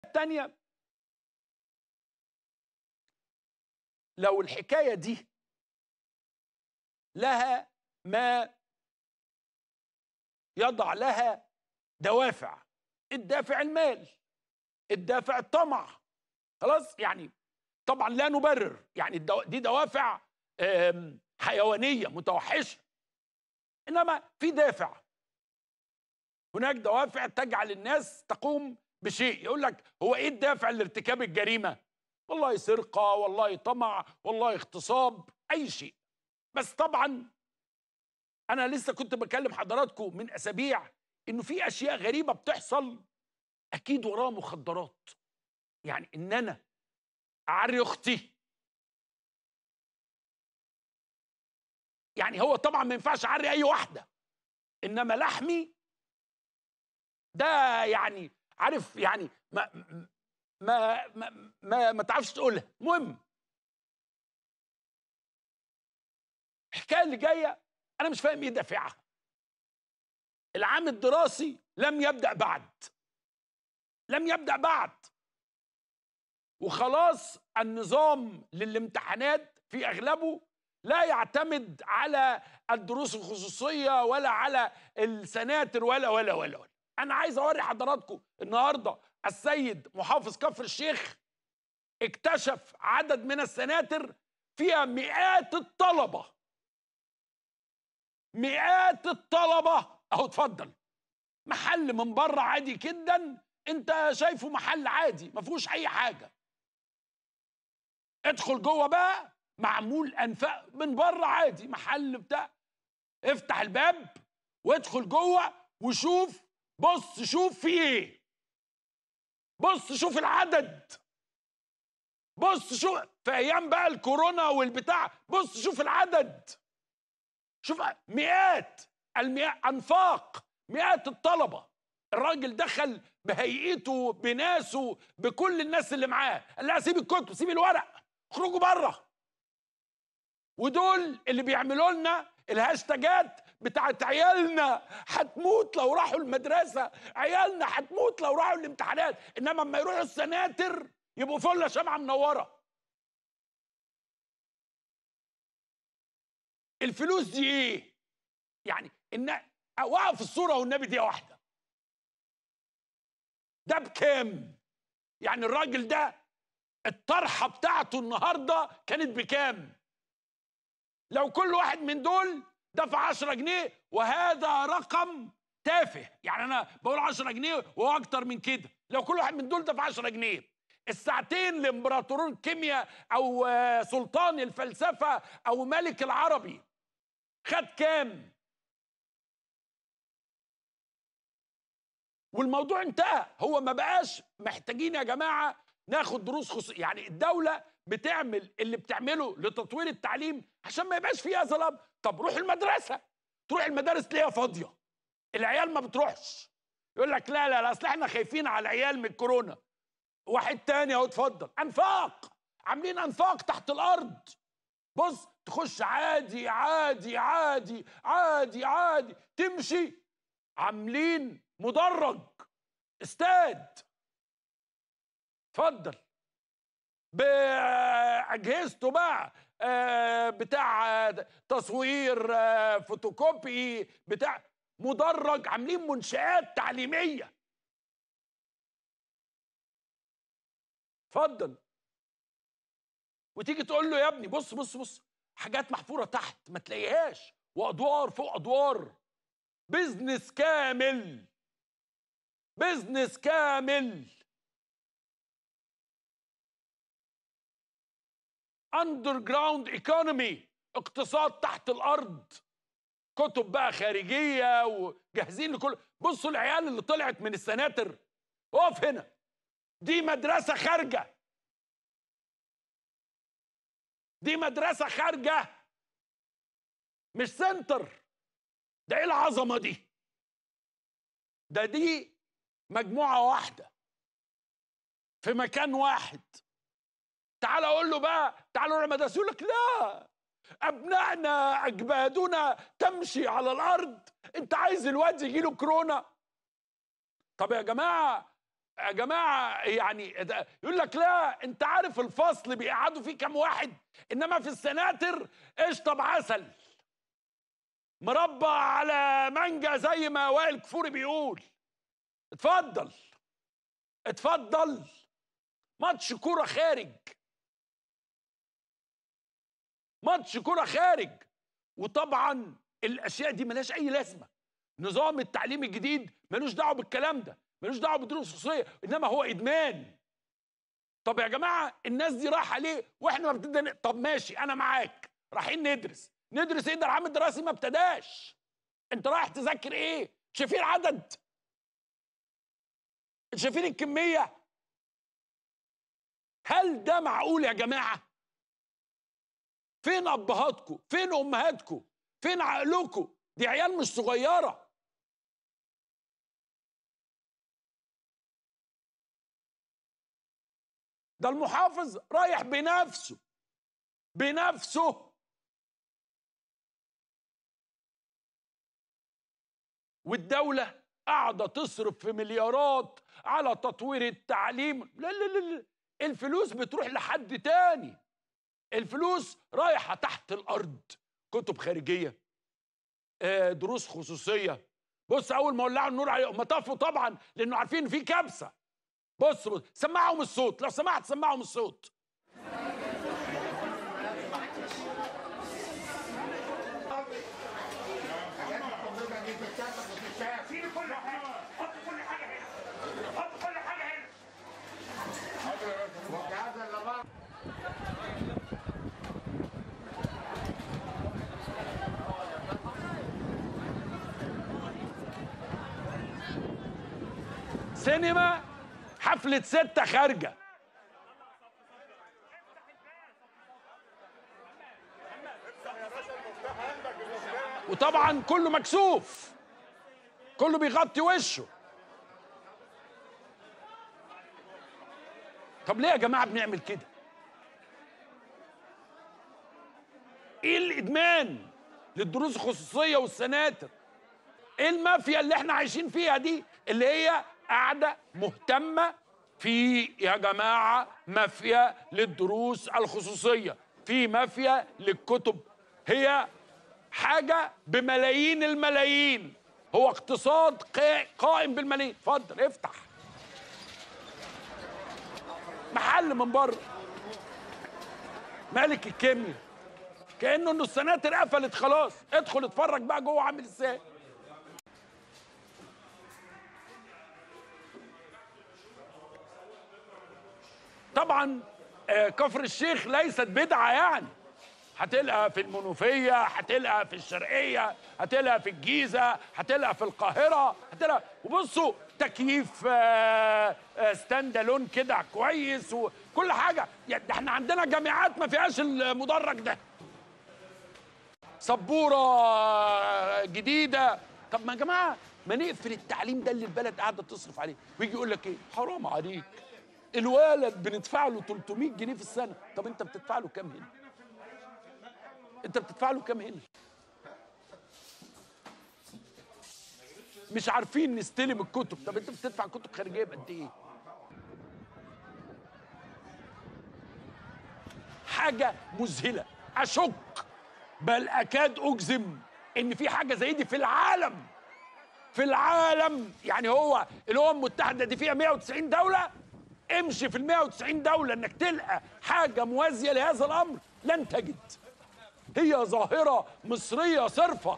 الثانيه لو الحكايه دي لها ما يضع لها دوافع الدافع المال الدافع الطمع خلاص يعني طبعا لا نبرر يعني دي دوافع حيوانيه متوحشه انما في دافع هناك دوافع تجعل الناس تقوم بشيء يقول لك هو ايه الدافع لارتكاب الجريمه والله سرقه والله طمع والله اغتصاب اي شيء بس طبعا انا لسه كنت بكلم حضراتكم من اسابيع انه في اشياء غريبه بتحصل اكيد وراها مخدرات يعني ان انا اعري اختي يعني هو طبعا ما ينفعش اعري اي واحده انما لحمي ده يعني عارف يعني ما ما ما ما, ما تعرفش تقولها المهم الحكايه اللي جايه انا مش فاهم ايه دافعها العام الدراسي لم يبدا بعد لم يبدا بعد وخلاص النظام للامتحانات في اغلبه لا يعتمد على الدروس الخصوصيه ولا على السناتر ولا ولا ولا, ولا. انا عايز اوري حضراتكم النهارده السيد محافظ كفر الشيخ اكتشف عدد من السناتر فيها مئات الطلبه مئات الطلبه اهو اتفضل محل من بره عادي جدا انت شايفه محل عادي ما فيهوش اي حاجه ادخل جوه بقى معمول انفاق من بره عادي محل بتاع افتح الباب وادخل جوه وشوف بص شوف في ايه بص شوف العدد بص شوف في ايام بقى الكورونا والبتاع بص شوف العدد شوف مئات المئات انفاق مئات الطلبه الراجل دخل بهيئته بناسه بكل الناس اللي معاه قال لها سيب الكتب سيب الورق اخرجوا بره ودول اللي بيعملوا لنا الهاشتاجات بتاعت عيالنا هتموت لو راحوا المدرسه عيالنا هتموت لو راحوا الامتحانات انما لما يروحوا السناتر يبقوا فله شمعه منوره الفلوس دي ايه يعني ان وقف الصوره والنبي دي واحده ده بكام يعني الراجل ده الطرحه بتاعته النهارده كانت بكام لو كل واحد من دول دفع 10 جنيه وهذا رقم تافه يعني انا بقول 10 جنيه وهو اكتر من كده لو كل واحد من دول دفع 10 جنيه الساعتين لامبراطور الكيمياء او سلطان الفلسفه او ملك العربي خد كام والموضوع انتهى هو ما بقاش محتاجين يا جماعه ناخد دروس خصوصيه يعني الدوله بتعمل اللي بتعمله لتطوير التعليم عشان ما يبقاش فيها ظلام طب روح المدرسه تروح المدارس تلاقيها فاضيه العيال ما بتروحش يقول لك لا لا لا اصل احنا خايفين على العيال من الكورونا واحد تاني اهو اتفضل انفاق عاملين انفاق تحت الارض بص تخش عادي عادي عادي عادي عادي تمشي عاملين مدرج استاد اتفضل باجهزته بقى آه، بتاع تصوير آه، فوتوكوبي بتاع مدرج عاملين منشآت تعليمية اتفضل وتيجي تقول له يا ابني بص بص بص حاجات محفورة تحت ما تلاقيهاش وأدوار فوق أدوار بزنس كامل بزنس كامل اندر جراوند ايكونومي اقتصاد تحت الارض كتب بقى خارجيه وجاهزين لكل بصوا العيال اللي طلعت من السناتر اقف هنا دي مدرسه خارجه دي مدرسه خارجه مش سنتر ده ايه العظمه دي ده دي مجموعه واحده في مكان واحد تعال اقول له بقى تعالوا على المدرسه يقول لك لا ابنائنا اجبادنا تمشي على الارض انت عايز الواد يجي له كورونا طب يا جماعه يا جماعه يعني ده يقول لك لا انت عارف الفصل بيقعدوا فيه كام واحد انما في السناتر قشطه بعسل مربى على مانجا زي ما وائل كفوري بيقول اتفضل اتفضل ماتش كوره خارج ماتش كوره خارج وطبعا الاشياء دي ملهاش اي لازمه نظام التعليم الجديد ملوش دعوه بالكلام ده ملوش دعوه بالدروس الخصوصيه انما هو ادمان طب يا جماعه الناس دي رايحه ليه واحنا ما ابتدينا طب ماشي انا معاك رايحين ندرس ندرس ايه ده العام الدراسي ما ابتداش انت رايح تذاكر ايه شايفين العدد شايفين الكميه هل ده معقول يا جماعه فين ابهاتكم فين امهاتكم فين عقلكم دي عيال مش صغيره ده المحافظ رايح بنفسه بنفسه والدولة قاعدة تصرف في مليارات على تطوير التعليم لا لا لا لا الفلوس بتروح لحد تاني الفلوس رايحة تحت الأرض كتب خارجية آه، دروس خصوصية بص أول ما ولعوا النور عليهم هم طفوا طبعا لأنه عارفين في كبسة بص بص سمعهم الصوت لو سمحت سمعهم الصوت شيل كل حاجه حط كل حاجه هنا حط كل حاجه هنا سينما حفلة ستة خارجة وطبعا كله مكسوف كله بيغطي وشه طب ليه يا جماعة بنعمل كده ايه الادمان للدروس الخصوصية والسناتر ايه المافيا اللي احنا عايشين فيها دي اللي هي قاعده مهتمه في يا جماعه مافيا للدروس الخصوصيه في مافيا للكتب هي حاجه بملايين الملايين هو اقتصاد قا- قائم بالملايين اتفضل افتح محل من بره مالك الكيمياء كانه انه السناتر قفلت خلاص ادخل اتفرج بقى جوه عامل ازاي طبعا آه، كفر الشيخ ليست بدعه يعني هتلقى في المنوفيه هتلقى في الشرقيه هتلقى في الجيزه هتلقى في القاهره هتلقى وبصوا تكييف آه، آه، ستاند الون كده كويس وكل حاجه يعني ده احنا عندنا جامعات ما فيهاش المدرج ده سبوره جديده طب ما يا جماعه ما نقفل التعليم ده اللي البلد قاعده تصرف عليه ويجي يقول لك ايه حرام عليك الولد بندفع له 300 جنيه في السنه طب انت بتدفع له كام هنا انت بتدفع له كام هنا مش عارفين نستلم الكتب طب انت بتدفع كتب خارجيه بقد ايه حاجه مذهله اشك بل اكاد اجزم ان في حاجه زي دي في العالم في العالم يعني هو الامم المتحده دي فيها 190 دوله امشي في ال 190 دوله انك تلقى حاجه موازيه لهذا الامر لن تجد هي ظاهره مصريه صرفه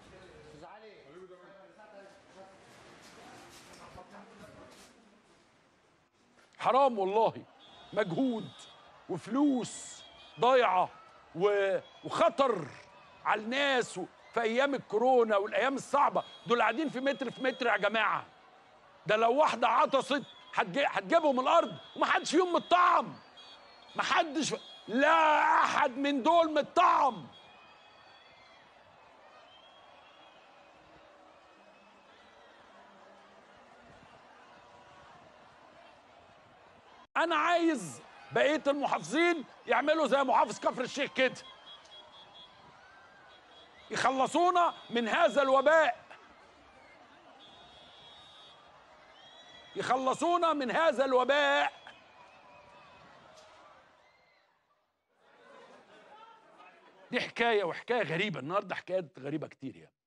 حرام والله مجهود وفلوس ضايعه و- وخطر على الناس و- في ايام الكورونا والايام الصعبه دول قاعدين في متر في متر يا جماعه ده لو واحده عطست هتجي- هتجيبهم الارض ومحدش فيهم متطعم محدش لا احد من دول متطعم انا عايز بقيه المحافظين يعملوا زي محافظ كفر الشيخ كده يخلصونا من هذا الوباء يخلصونا من هذا الوباء دي حكايه وحكايه غريبه النهارده حكايات غريبه كتير يعني